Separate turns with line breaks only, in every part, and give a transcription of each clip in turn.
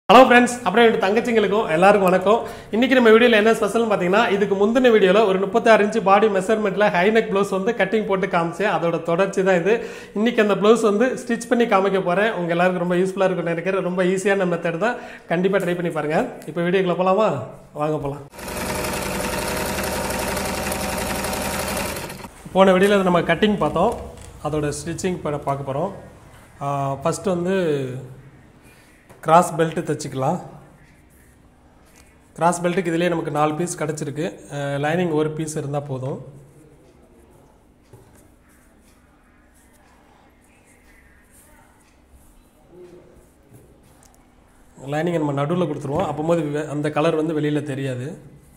hello friends அப்புறம் என் தங்கச்சிங்களுக்கும் எல்லாருக்கும் வணக்கம் இன்னைக்கு நம்ம வீடியோவில் என்ன ஸ்பெஷல்னு பார்த்தீங்கன்னா இதுக்கு முந்தின வீடியோவில் ஒரு முப்பத்தாறு இன்ச்சு பாடி மெஷர்மெண்ட்டில் ஹைநெக் ப்ளவுஸ் வந்து கட்டிங் போட்டு காமிச்சேன் அதோட தொடர்ச்சி தான் இது இன்னைக்கு அந்த ப்ளவுஸ் வந்து ஸ்டிச் பண்ணி காமிக்க போகிறேன் உங்கள் எல்லாருக்கும் ரொம்ப யூஸ்ஃபுல்லாக இருக்கும்னு நினைக்கிறேன் ரொம்ப ஈஸியான மெத்தட் தான் கண்டிப்பாக ட்ரை பண்ணி பாருங்கள் இப்போ வீடியோக்குள்ள போகலாமா வாங்க போகலாம் போன வீடியோவில் நம்ம கட்டிங் பார்த்தோம் அதோட ஸ்டிச்சிங் இப்போ பார்க்க போகிறோம் ஃபஸ்ட்டு வந்து கிராஸ் பெல்ட்டு தைச்சிக்கலாம் கிராஸ் பெல்ட்டுக்கு இதிலே நமக்கு நாலு பீஸ் கிடச்சிருக்கு லைனிங் ஒரு பீஸ் இருந்தால் போதும் லைனிங் நம்ம நடுவில் கொடுத்துருவோம் அப்போது வெ- அந்த கலர் வந்து வெளியில் தெரியாது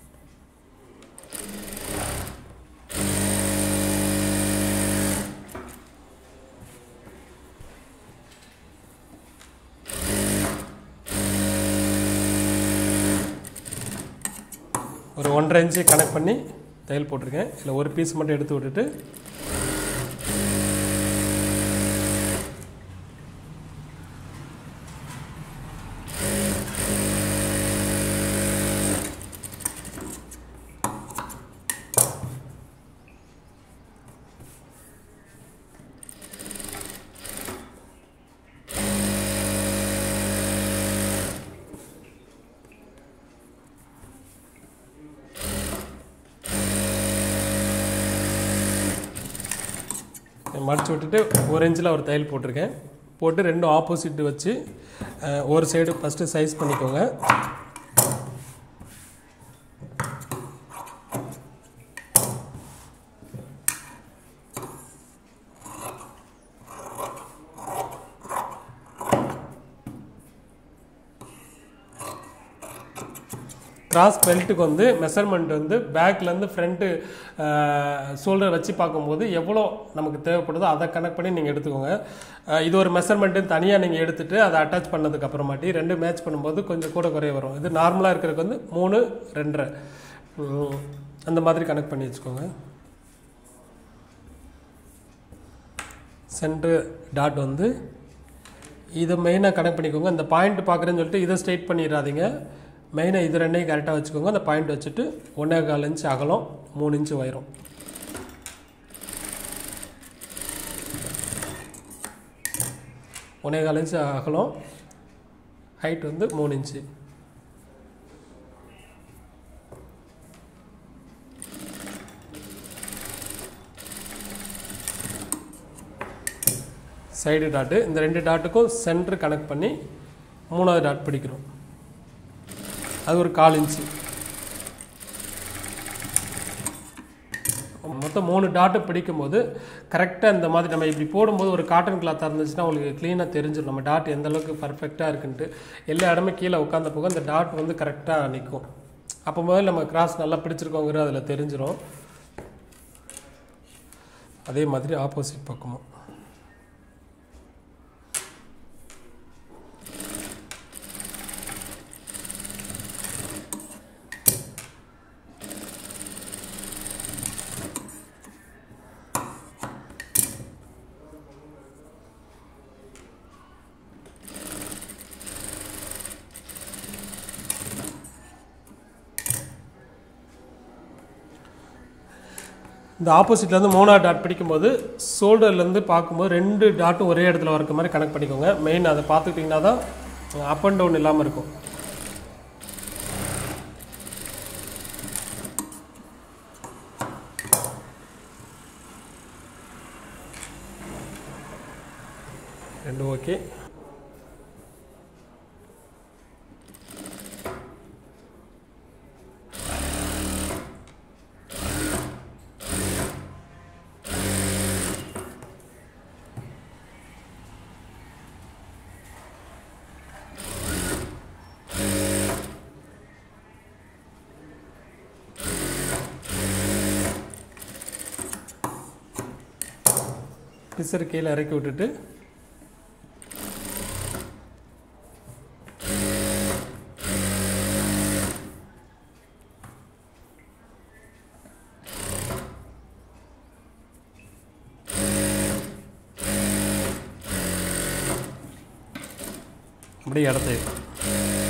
ஒரு ஒன்றரை இன்ச்சு கனெக்ட் பண்ணி தையல் போட்டிருக்கேன் இதில் ஒரு பீஸ் மட்டும் எடுத்து விட்டுட்டு மடிச்சு விட்டுட்டு ஒரு இன்ச்சில் ஒரு தையல் போட்டிருக்கேன் போட்டு ரெண்டும் ஆப்போசிட் வச்சு அஹ், ஒரு சைடு ஃபஸ்ட்டு சைஸ் பண்ணிக்கோங்க கிராஸ் பெல்ட்டுக்கு வந்து மெஷர்மெண்ட் வந்து பேக்லேருந்து ஃப்ரண்ட்டு ஷோல்டர் வச்சு பார்க்கும்போது எவ்வளோ நமக்கு தேவைப்படுதோ அதை கனெக்ட் பண்ணி நீங்கள் எடுத்துக்கோங்க அஹ் இது ஒரு மெஷர்மெண்ட்டு தனியாக நீங்கள் எடுத்துட்டு அதை அட்டாச் பண்ணதுக்கு அப்புறமாட்டி ரெண்டு மேட்ச் பண்ணும்போது கொஞ்சம் கூட குறைய வரும் இது நார்மலாக இருக்கிறதுக்கு வந்து மூணு ரெண்டரை உம், அந்த மாதிரி கனெக்ட் பண்ணி வச்சுக்கோங்க சென்ட்ரு டாட் வந்து இதை மெயினாக கனெக்ட் பண்ணிக்கோங்க இந்த பாயிண்ட் பார்க்குறேன்னு சொல்லிட்டு இதை ஸ்ட்ரைட் பண்ணிடாதீங்க மெயினாக இது ரெண்டையும் கரெக்டாக வச்சுக்கோங்க அந்த பாயிண்ட் வச்சுட்டு ஒன்றே கால் இன்ச்சு அகலம் மூணு இன்ச்சு உயரம் ஒன்றே கால் இன்ச்சு அகலம் ஹைட் வந்து மூணு இன்ச்சு சைடு டாட்டு இந்த ரெண்டு டாட்டுக்கும் சென்டர் கனெக்ட் பண்ணி மூணாவது டாட் பிடிக்கிறோம் அது ஒரு கால் இன்ச்சு மொத்தம் மூணு டாட்டு பிடிக்கும்போது கரெக்டாக இந்த மாதிரி நம்ம இப்படி போடும்போது ஒரு காட்டன் கிளாத்தாக இருந்துச்சுன்னா உங்களுக்கு க்ளீனாக தெரிஞ்சிடும் நம்ம டாட் எந்த அளவுக்கு பர்ஃபெக்டாக இருக்குன்ட்டு எல்லா இடமே கீழே உட்காந்த போக அந்த டாட் வந்து கரெக்டாக நிற்கும் அப்போ முதல்ல நம்ம கிராஸ் நல்லா பிடிச்சிருக்கோங்கிறது அதில் தெரிஞ்சிடும் அதே மாதிரி ஆப்போசிட் பக்கமும் இந்த ஆப்போசிட்லேருந்து மூணாவது டாட் பிடிக்கும்போது ஷோல்டர்லேருந்து பார்க்கும்போது ரெண்டு டாட்டும் ஒரே இடத்துல வரக்க மாதிரி கனெக்ட் பண்ணிக்கோங்க மெயின் அதை பார்த்துக்கிட்டிங்கன்னா தான் அப் அண்ட் டவுன் இல்லாமல் இருக்கும் ரெண்டு ஓகே பிசர் கீழே இறக்கி விட்டுட்டு அப்படியே இடத்த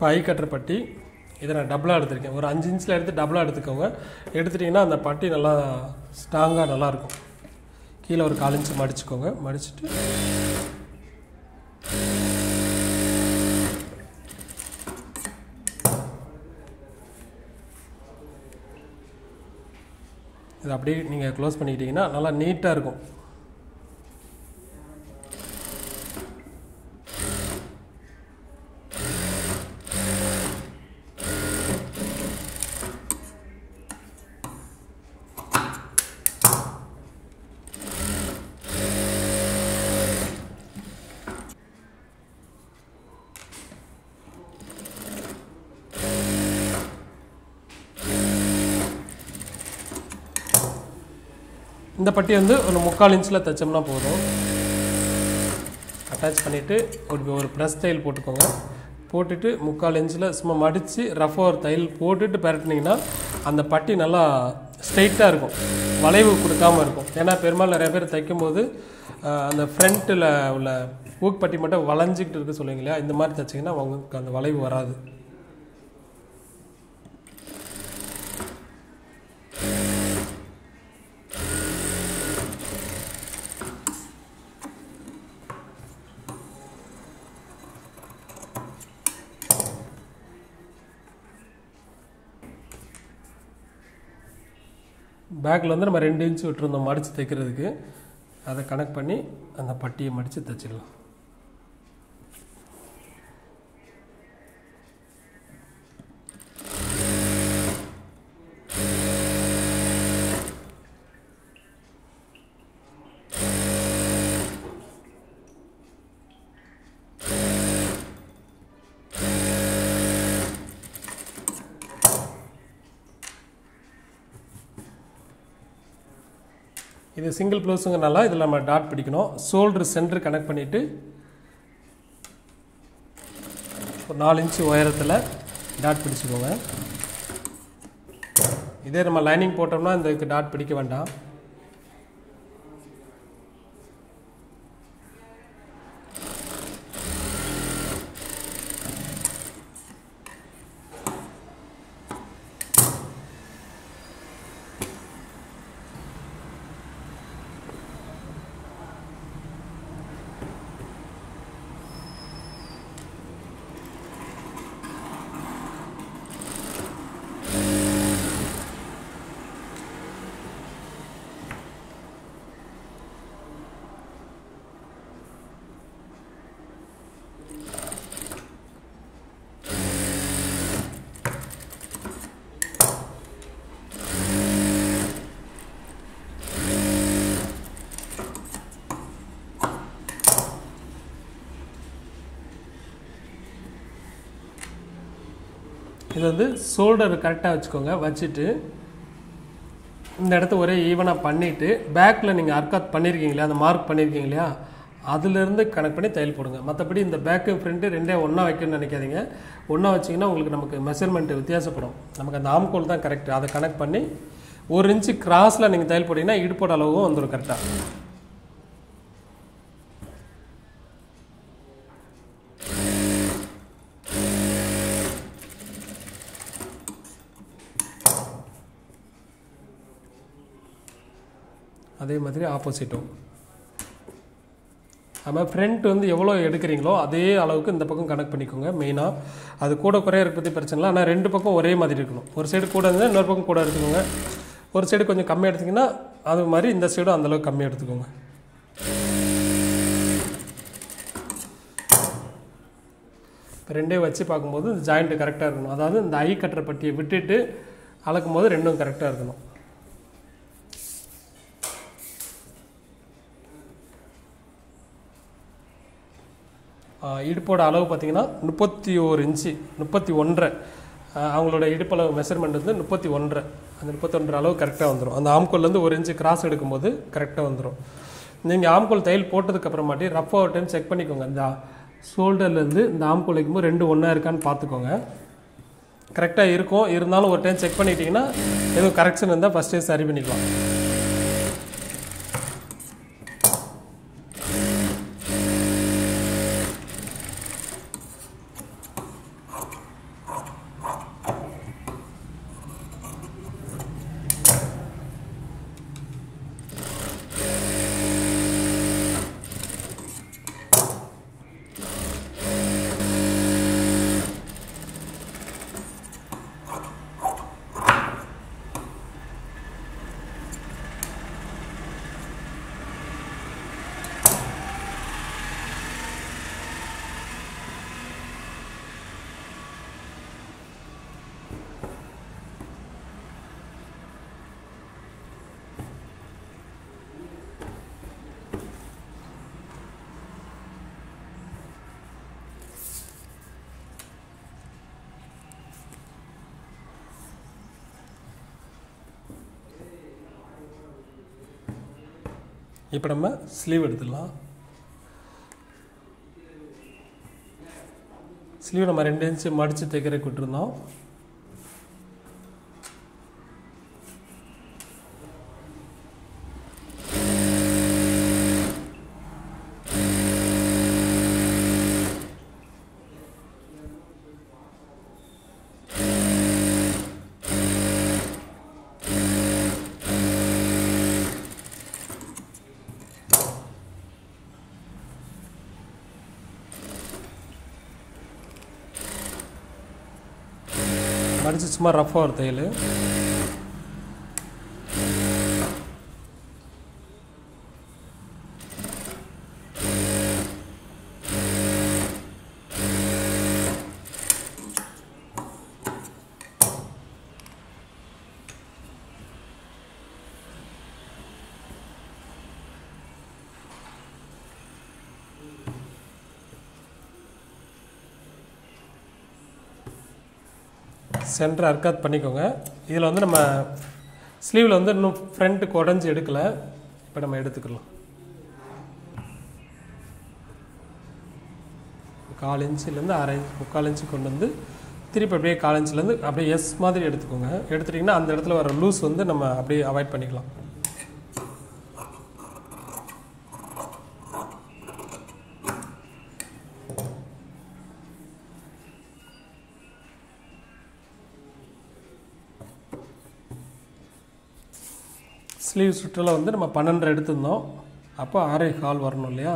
இப்போ ஐ கட்டுற பட்டி இதை நான் டபுளாக எடுத்திருக்கேன் ஒரு அஞ்சு இன்ச்சில் எடுத்து டபுளாக எடுத்துக்கோங்க எடுத்துட்டிங்கன்னா அந்த பட்டி நல்லா ஸ்ட்ராங்காக நல்லாயிருக்கும் கீழே ஒரு கால் இன்ச்சு மடிச்சுக்கோங்க மடிச்சுட்டு இதை அப்படியே நீங்கள் க்ளோஸ் பண்ணிக்கிட்டிங்கன்னா நல்லா நீட்டாக இருக்கும் இந்த பட்டி வந்து ஒரு முக்கால் இன்ச்சில் தைச்சோம்னா போதும் அட்டாச் பண்ணிவிட்டு ஒரு ஒரு ப்ரெஸ் தையல் போட்டுக்கோங்க போட்டுட்டு முக்கால் இன்ச்சில் சும்மா மடித்து ரஃபாக ஒரு தையல் போட்டுட்டு பரட்டினீங்கன்னா அந்த பட்டி நல்லா ஸ்ட்ரைட்டாக இருக்கும் வளைவு கொடுக்காம இருக்கும் ஏன்னா பெரும்பாலும் நிறைய பேர் தைக்கும்போது ஆஹ், அந்த ஃப்ரண்ட்டில் உள்ள ஊக் பட்டி மட்டும் வளைஞ்சிக்கிட்டு இருக்கு சொல்லுவீங்க இல்லையா இந்த மாதிரி தைச்சிங்கன்னா உங்களுக்கு அந்த வளைவு வராது பேக்கில் வந்து நம்ம ரெண்டு இன்ச்சு விட்டுருந்தோம் மடித்து தைக்கிறதுக்கு அதை கனெக்ட் பண்ணி அந்த பட்டியை மடித்து தைச்சிடலாம் இது சிங்கிள் ப்ளவுஸுங்கனால இதில் நம்ம டாட் பிடிக்கணும் ஷோல்டர் சென்டர் கனெக்ட் பண்ணிவிட்டு ஒரு நாலு இன்ச்சு உயரத்தில் டாட் பிடிச்சிக்கோங்க இதே நம்ம லைனிங் போட்டோம்னா இந்த டாட் பிடிக்க வேண்டாம் இது வந்து ஷோல்டர் கரெக்டாக வச்சுக்கோங்க வச்சுட்டு இந்த இடத்த ஒரே ஈவனாக பண்ணிவிட்டு பேக்கில் நீங்கள் அர்க்காத் பண்ணியிருக்கீங்களா அந்த மார்க் பண்ணியிருக்கீங்க இல்லையா அதுலேருந்து கனெக்ட் பண்ணி தையல் போடுங்க மற்றபடி இந்த பேக்கு ஃப்ரண்ட்டு ரெண்டே ஒன்றா வைக்கணும்னு நினைக்காதீங்க ஒன்றா வச்சிங்கன்னா உங்களுக்கு நமக்கு மெஷர்மெண்ட் வித்தியாசப்படும் நமக்கு அந்த ஆம்கோல் தான் கரெக்ட் அதை கனெக்ட் பண்ணி ஒரு இன்ச்சு கிராஸில் நீங்கள் தையல் போட்டிங்கன்னா இடுப்போட அளவும் வந்துடும் கரெக்டாக அதே மாதிரி ஆப்போசிட்டும் நம்ம ஃப்ரண்ட் வந்து எவ்வளோ எடுக்கிறீங்களோ அதே அளவுக்கு இந்த பக்கம் கனெக்ட் பண்ணிக்கோங்க மெயினாக அது கூட குறைய இருக்க பற்றி பிரச்சனை இல்லை ஆனால் ரெண்டு பக்கம் ஒரே மாதிரி இருக்கணும் ஒரு சைடு கூட இருந்தால் இன்னொரு பக்கம் கூட எடுத்துக்கோங்க ஒரு சைடு கொஞ்சம் கம்மியாக எடுத்திங்கன்னா அது மாதிரி இந்த சைடும் அந்தளவுக்கு கம்மியாக எடுத்துக்கோங்க இப்போ ரெண்டே வச்சு பார்க்கும்போது இந்த ஜாயிண்ட்டு கரெக்டாக இருக்கணும் அதாவது இந்த ஐ கட்டுற பட்டியை விட்டுட்டு அளக்கும் போது ரெண்டும் கரெக்டாக இருக்கணும் ஆஹ் இடுப்போட அளவு பார்த்தீங்கன்னா முப்பத்தி ஓரு இன்ச்சு முப்பத்தி ஒன்றரை ஆஹ் அவங்களோட இடுப்பளவு மெஷர்மெண்ட் வந்து முப்பத்தி ஒன்றரை அந்த முப்பத்தொன்றரை அளவு கரெக்டாக வந்துடும் அந்த ஆம்கோல்லேருந்து ஒரு இன்ச்சு கிராஸ் எடுக்கும்போது கரெக்டாக வந்துடும் நீங்கள் ஆம்கோல் தையல் போட்டதுக்கு அப்புறமாட்டி ரஃபாக ஒரு டைம் செக் பண்ணிக்கோங்க இந்த ஷோல்டர்லேருந்து இந்த ஆம்கோல் வைக்கும்போது ரெண்டு ஒன்றா இருக்கான்னு பார்த்துக்கோங்க கரெக்டாக இருக்கும் இருந்தாலும் ஒரு டைம் செக் பண்ணிட்டீங்கன்னா எதுவும் கரெக்ஷன் இருந்தால் ஃபஸ்ட்டே சரி பண்ணிக்கலாம் இப்போ நம்ம ஸ்லீவ் எடுத்துடலாம் ஸ்லீவ் நம்ம ரெண்டு இன்ச்சு மடித்து தைக்கிறதுக்கு விட்டுருந்தோம் மடித்து சும்மா ரஃபாக ஒரு தையல் சென்டர் அர்க்காத் பண்ணிக்கோங்க இதில் வந்து நம்ம ஸ்லீவில் வந்து இன்னும் ஃப்ரண்ட்டுக்கு உடஞ்சி எடுக்கலை இப்போ நம்ம எடுத்துக்கலாம் கால் இன்ச்சிலேருந்து அரை இன்ச் முக்கால் இன்ச்சு கொண்டு வந்து திருப்பி அப்படியே கால் இன்ச்சிலேருந்து அப்படியே எஸ் மாதிரி எடுத்துக்கோங்க எடுத்துட்டிங்கன்னா அந்த இடத்துல வர லூஸ் வந்து நம்ம அப்படியே அவாய்ட் பண்ணிக்கலாம் ஸ்லீவ் சுற்றில் வந்து நம்ம பன்னெண்டு எடுத்திருந்தோம் அப்போ ஆறே கால் வரணும் இல்லையா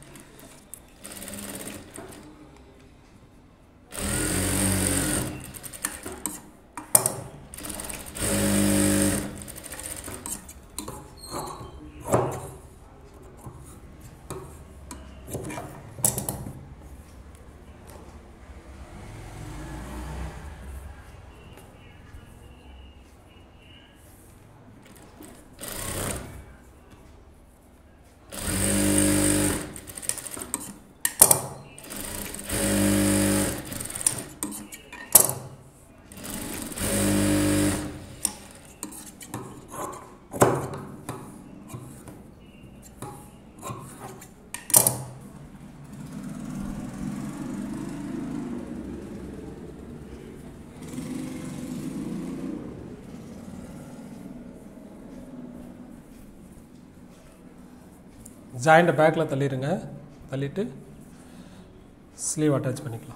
ஜாயிண்ட்டை பேக்கில் தள்ளிடுங்க தள்ளிட்டு ஸ்லீவ் அட்டாச் பண்ணிக்கலாம்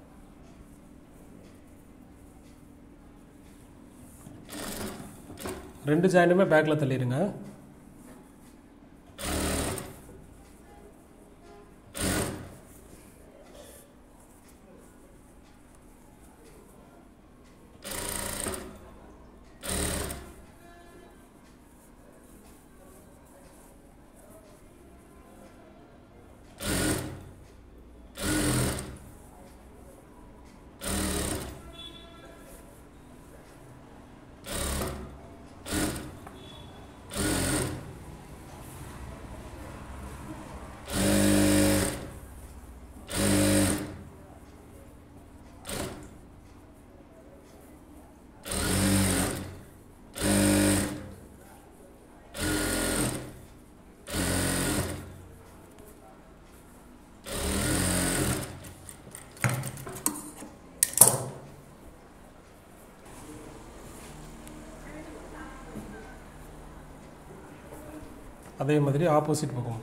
ரெண்டு ஜாயிண்ட்டுமே பேக்கில் தள்ளிடுங்க அதே மாதிரி ஆப்போசிட் பக்கம்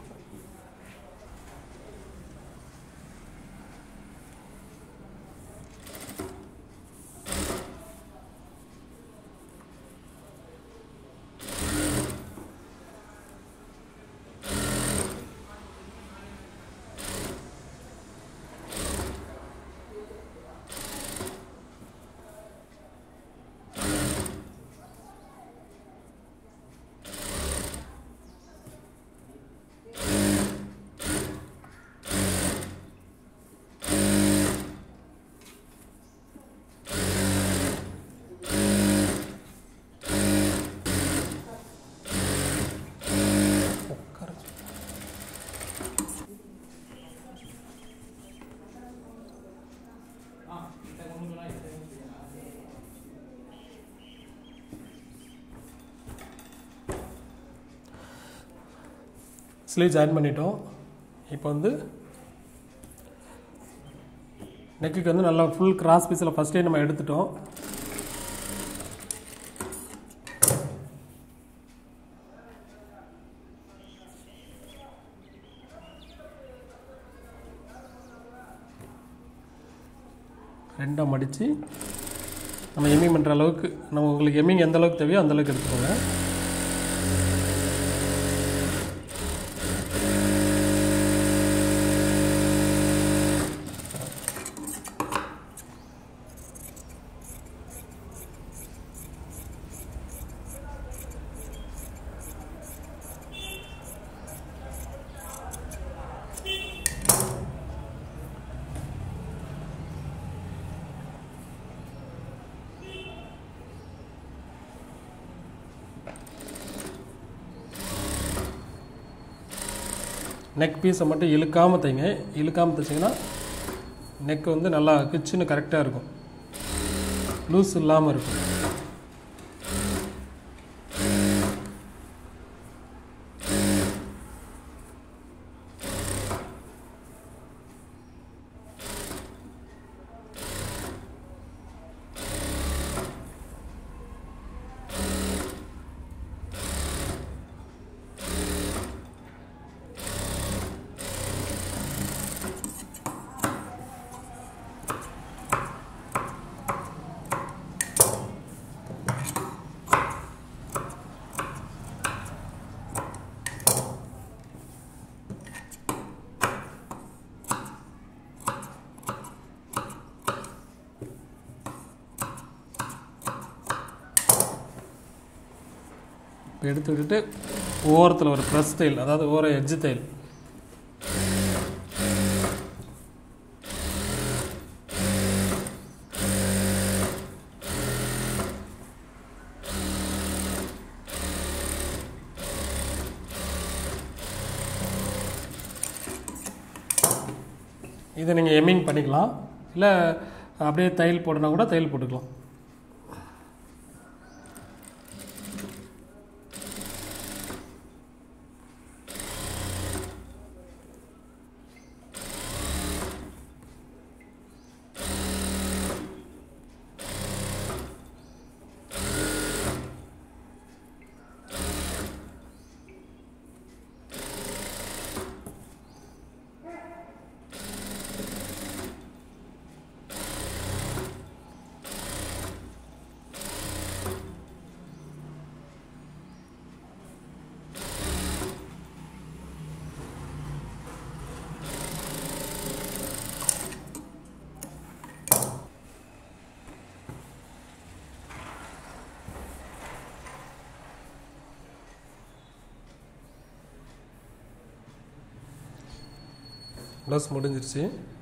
ஸ்லீவ் ஜாயின் பண்ணிட்டோம் இப்போ வந்து நெக்குக்கு வந்து நல்லா ஃபுல் கிராஸ் பீஸில் ஃபஸ்ட்டே நம்ம எடுத்துட்டோம் ரெண்டாக மடித்து நம்ம எம்மிங் பண்ணுற அளவுக்கு நம்ம உங்களுக்கு எம்மிங் எந்த அளவுக்கு தேவையோ அந்த அளவுக்கு எடுத்துக்கோங்க நெக் பீஸை மட்டும் இழுக்காமல் தைங்க இழுக்காமல் தைச்சிங்கன்னா நெக் வந்து நல்லா கிச்சுன்னு கரெக்டாக இருக்கும் லூஸ் இல்லாமல் இருக்கும் இப்போ எடுத்து விட்டுட்டு ஓரத்தில் ஒரு ப்ரெஸ் தையல் அதாவது ஓர எட்ஜ் தையல் இதை நீங்கள் எம்மிங் பண்ணிக்கலாம் இல்லை அப்படியே தையல் போடனா கூட தையல் போட்டுக்கலாம் ப்ளஸ் முடிஞ்சிருச்சு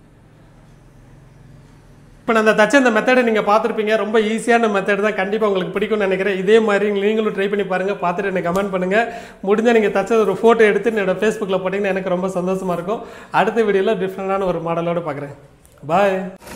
இப்போ நான் அந்த தச்ச இந்த மெத்தடை நீங்கள் பார்த்துருப்பீங்க ரொம்ப ஈஸியான மெத்தட் தான் கண்டிப்பாக உங்களுக்கு பிடிக்கும்னு நினைக்கிறேன் இதே மாதிரி நீங்களும் ட்ரை பண்ணி பாருங்கள் பார்த்துட்டு எனக்கு கமெண்ட் பண்ணுங்கள் முடிஞ்சால் நீங்கள் தச்ச ஒரு ஃபோட்டோ எடுத்து என்னோட ஃபேஸ்புக்கில் போட்டிங்கன்னா எனக்கு ரொம்ப சந்தோஷமாக இருக்கும் அடுத்த வீடியோவில் டிஃப்ரெண்டான ஒரு மாடலோடு பார்க்குறேன் பாய்